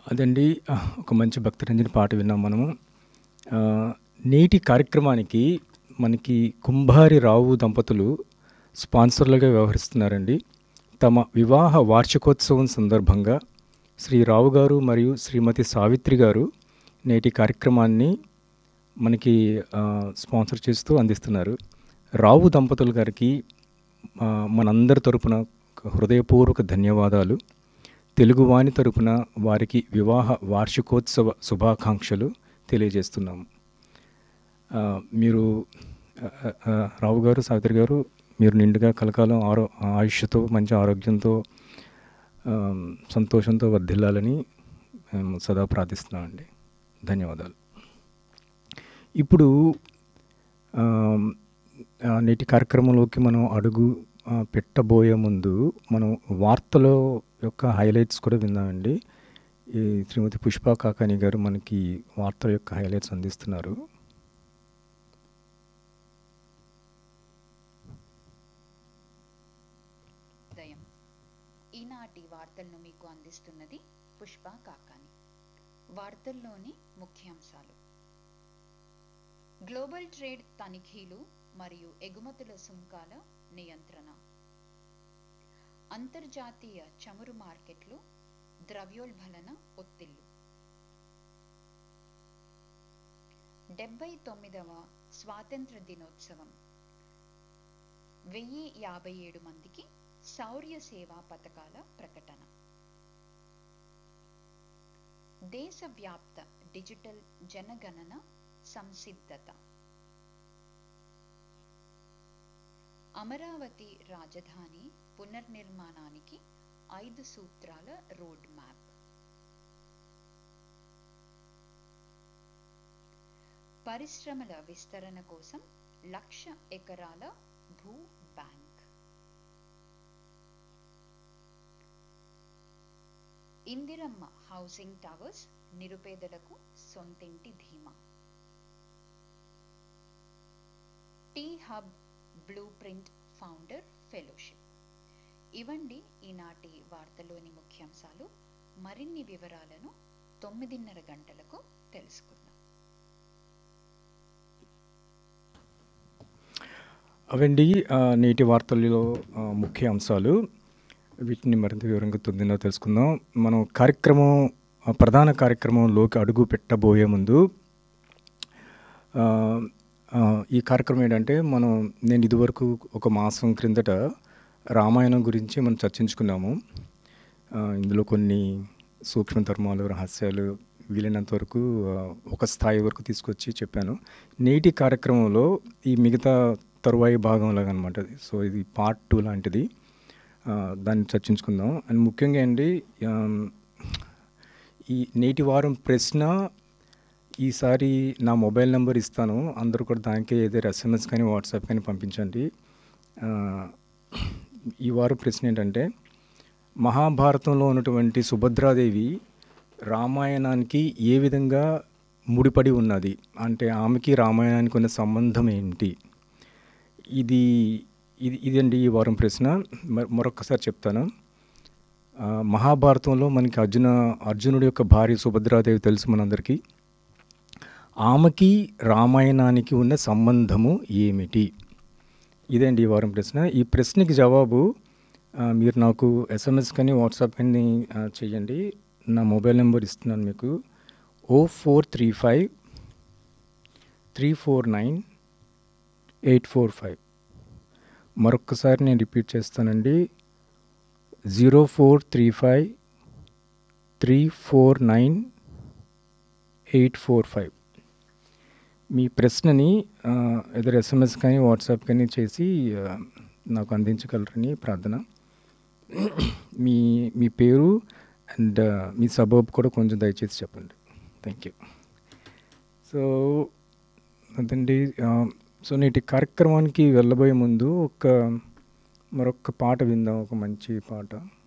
అదండి ఆ, ఒక మంచి భక్తరంజని పాట విన్నాం మనము ఆ, నేటి కార్యక్రమానికి మనకి కుంభారి రావు దంపతులు స్పాన్సర్లుగా వ్యవహరిస్తున్నారండి తమ వివాహ వార్షికోత్సవం సందర్భంగా శ్రీ రావు గారు మరియు శ్రీమతి సావిత్రి గారు నేటి కార్యక్రమాన్ని మనకి ఆ, స్పాన్సర్ చేస్తూ అందిస్తున్నారు రావు దంపతుల గారికి ఆ, మనందరి తరపున హృదయపూర్వక ధన్యవాదాలు తెలుగువాణి తరపున వారికి వివాహ వార్షికోత్సవ శుభాకాంక్షలు తెలియజేస్తున్నాము ఆ, మీరు ఆ, ఆ, రావు గారు సావిత్రి గారు మీరు నిండుగా కలకాలం ఆరో ఆయుష్తో మంచి ఆరోగ్యంతో ఆ, సంతోషంతో వర్ధిల్లాలని మేము సదా ప్రార్థిస్తున్నామండి ధన్యవాదాలు ఇప్పుడు ఆ, ఆ, నేటి కార్యక్రమంలోకి మనం అడుగు ఆ, పెట్టబోయే ముందు మనం వార్తల యొక్క హైలైట్స్ కూడా విందామండి ఈ శ్రీమతి పుష్ప కాకాని గారు మనకి వార్తల యొక్క హైలైట్స్ అందిస్తున్నారు ఉదయం ఈనాటి వార్తలను మీకు అందిస్తున్నది పుష్ప కాకాని వార్తల్లోని ముఖ్యాంశాలు గ్లోబల్ ట్రేడ్ తనిఖీలు మరియు ఎగుమతుల సుంకాల నియంత్రణ అంతర్జాతీయ చమురు మార్కెట్లు ద్రవ్యోల్బణన ఒత్తిళ్లు డెబ్బై తొమ్మిదవ స్వాతంత్ర దినోత్సవం వెయ్యి యాభై ఏడు మందికి శౌర్య సేవా పథకాల ప్రకటన దేశవ్యాప్త డిజిటల్ జనగణన సంసిద్ధత అమరావతి రాజధాని పునర్నిర్మాణానికి ఐదు సూత్రాల రోడ్ మ్యాప్ పరిశ్రమల విస్తరణ కోసం లక్ష ఎకరాల భూ బ్యాంక్ ఇందిరమ్మ హౌసింగ్ టవర్స్ నిరుపేదలకు సొంతింటి ధీమా T hub blueprint founder fellowship ఇవండి ఈనాటి వార్తలోని ముఖ్యాంశాలు మరిన్ని వివరాలను తొమ్మిదిన్నర గంటలకు తెలుసుకుందాం అవండి ఆ, నేటి వార్తల్లో ఆ, ముఖ్య అంశాలు వీటిని మరింత వివరంగా తొందరగా తెలుసుకుందాం మనం కార్యక్రమం ఆ, ప్రధాన కార్యక్రమంలోకి అడుగు పెట్టబోయే ముందు ఆ, ఆ, ఈ కార్యక్రమం ఏంటంటే మనం నేను ఇదివరకు ఒక మాసం క్రిందట రామాయణం గురించి మనం చర్చించుకున్నాము ఆ, ఇందులో కొన్ని సూక్ష్మ ధర్మాలు రహస్యాలు వీలైనంత వరకు ఆ, ఒక స్థాయి వరకు తీసుకొచ్చి చెప్పాను నేటి కార్యక్రమంలో ఈ మిగతా తరువాయి భాగంలాగా అనమాట సో ఇది పార్ట్ టూ లాంటిది ఆ, దాన్ని చర్చించుకుందాం అండ్ ముఖ్యంగా అండి ఆ, ఈ నేటి వారం ప్రశ్న ఈసారి నా మొబైల్ నెంబర్ ఇస్తాను అందరూ కూడా దానికే ఏదైనా ఎస్ఎంఎస్ కానీ వాట్సాప్ కానీ పంపించండి ఆ, ఈ వారం ప్రశ్న ఏంటంటే మహాభారతంలో ఉన్నటువంటి సుభద్రాదేవి రామాయణానికి ఏ విధంగా ముడిపడి ఉన్నది అంటే ఆమెకి రామాయణానికి ఉన్న సంబంధం ఏంటి ఇది ఇది ఇదండి ఈ వారం ప్రశ్న మరి మరొకసారి చెప్తాను ఆ, మహాభారతంలో మనకి అర్జున అర్జునుడి యొక్క భార్య సుభద్రాదేవి తెలుసు మనందరికీ ఆమెకి రామాయణానికి ఉన్న సంబంధము ఏమిటి ఇదండి ఈ వారం ప్రశ్న ఈ ప్రశ్నకి జవాబు ఆ, మీరు నాకు ఎస్ఎంఎస్ కానీ వాట్సాప్ కానీ ఆ, చేయండి నా మొబైల్ నెంబర్ ఇస్తున్నాను మీకు O four three five three four nine eight four five మరొక్కసారి నేను రిపీట్ చేస్తానండి zero four three five three four nine eight four five మీ ప్రశ్నని ఆ, ఎదురు ఎస్ఎంఎస్ కానీ వాట్సాప్ కానీ చేసి ఆ, నాకు అందించగలరని ప్రార్థన మీ మీ పేరు అండ్ మీ సబబ్ కూడా కొంచెం దయచేసి చెప్పండి థ్యాంక్ యూ సో అదండి ఆ, సో నేటి కార్యక్రమానికి వెళ్ళబోయే ముందు ఒక మరొక పాట విందాం ఒక మంచి పాట